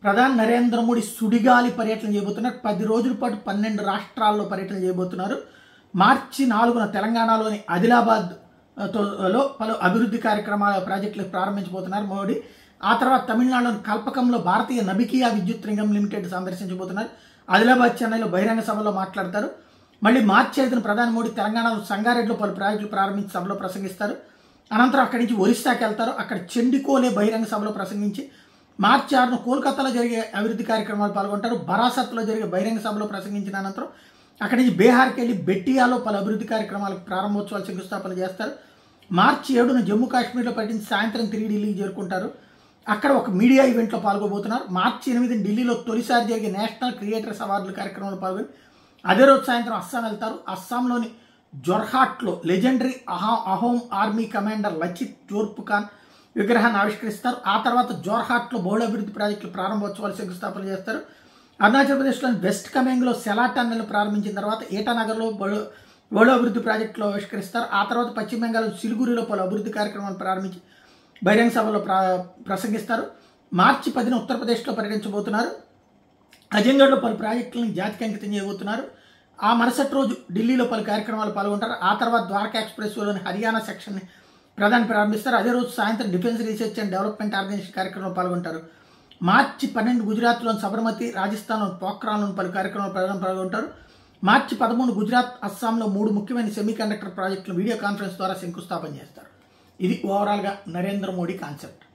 ప్రధాని నరేంద్ర మోడీ సుడిగాలి పర్యటన చేయబోతున్నారు పది రోజుల పాటు పన్నెండు రాష్ట్రాల్లో పర్యటన చేయబోతున్నారు మార్చి నాలుగున తెలంగాణలోని ఆదిలాబాద్ ఆ, తో- లో పలు అభివృద్ధి కార్యక్రమాల ప్రాజెక్టులు ప్రారంభించబోతున్నారు మోడీ ఆ తర్వాత తమిళనాడులోని కల్పకంలో భారతీయ నబికియా విద్యుత్ నిగం లిమిటెడ్ సందర్శించబోతున్నారు ఆదిలాబాద్ చెన్నైలో బహిరంగ సభలో మాట్లాడతారు మళ్ళీ మార్చి ఐదున ప్రధాని మోడీ తెలంగాణలో సంగారెడ్డిలో పలు ప్రాజెక్టులు ప్రారంభించి సభలో ప్రసంగిస్తారు అనంతరం అక్కడి నుంచి ఒరిస్సాకి వెళ్తారు అక్కడ చెండికోలే బహిరంగ సభలో ప్రసంగించి మార్చి ఆరున కోల్కతాలో జరిగే అభివృద్ధి కార్యక్రమాలు పాల్గొంటారు బరాసత్లో జరిగే బహిరంగ సభలో ప్రసంగించిన అనంతరం అక్కడి నుంచి బీహార్కి వెళ్ళి బెట్టియాలో పలు అభివృద్ధి కార్యక్రమాలకు ప్రారంభోత్సవాలు శంకుస్థాపన చేస్తారు మార్చి ఏడున జమ్మూ కాశ్మీర్లో పర్యటించి సాయంత్రం తిరిగి ఢిల్లీకి చేరుకుంటారు అక్కడ ఒక మీడియా ఈవెంట్లో పాల్గొబోతున్నారు మార్చి ఎనిమిదిని ఢిల్లీలో తొలిసారి జరిగే నేషనల్ క్రియేటర్స్ అవార్డుల కార్యక్రమంలో పాల్గొని అదే రోజు సాయంత్రం అస్సాం వెళ్తారు అస్సాంలోని జొర్హాట్లో లెజెండరీ అహా అహోం ఆర్మీ కమాండర్ లచిత్ జోర్పుఖాన్ విగ్రహాన్ని ఆవిష్కరిస్తారు ఆ తర్వాత జోర్హాట్లో బహుళ అభివృద్ధి ప్రాజెక్టులు ప్రారంభోత్సవాలు శంకుస్థాపన చేస్తారు అరుణాచల్ ప్రదేశ్లోని వెస్ట్ కమెంగ్లో సెలా టన్నెల్ ప్రారంభించిన తర్వాత ఏటానగర్లో బహుళ బహుళ అభివృద్ధి ప్రాజెక్టులు ఆవిష్కరిస్తారు ఆ తర్వాత పశ్చిమ బెంగాల్ సిలిగురిలో పలు అభివృద్ధి కార్యక్రమాలు ప్రారంభించి బహిరంగ సభలో ప్ర ప్రసంగిస్తారు మార్చి పదిన ఉత్తరప్రదేశ్లో పర్యటించబోతున్నారు అజంగఢ్లో పలు ప్రాజెక్టులను జాతికి అంకితం చేయబోతున్నారు ఆ మరుసటి రోజు ఢిల్లీలో పలు కార్యక్రమాలు పాల్గొంటారు ఆ తర్వాత ద్వారకా ఎక్స్ప్రెస్లోని హర్యానా సెక్షన్ని ప్రధాని ప్రారంభిస్తారు అదే రోజు సాయంత్రం defence research and development organisation కార్యక్రమంలో పాల్గొంటారు మార్చి పన్నెండు గుజరాత్లోని సబర్మతి రాజస్థాన్లోని పోఖ్రాన్లోని పలు కార్యక్రమాలు ప్రధాని పాల్గొంటారు మార్చి పదమూడు గుజరాత్ అస్సాంలో మూడు ముఖ్యమైన సెమీ కండక్టర్ ప్రాజెక్టులు వీడియో కాన్ఫరెన్స్ ద్వారా శంకుస్థాపన చేస్తారు ఇది ఓవరాల్గా నరేంద్ర మోడీ కాన్సెప్ట్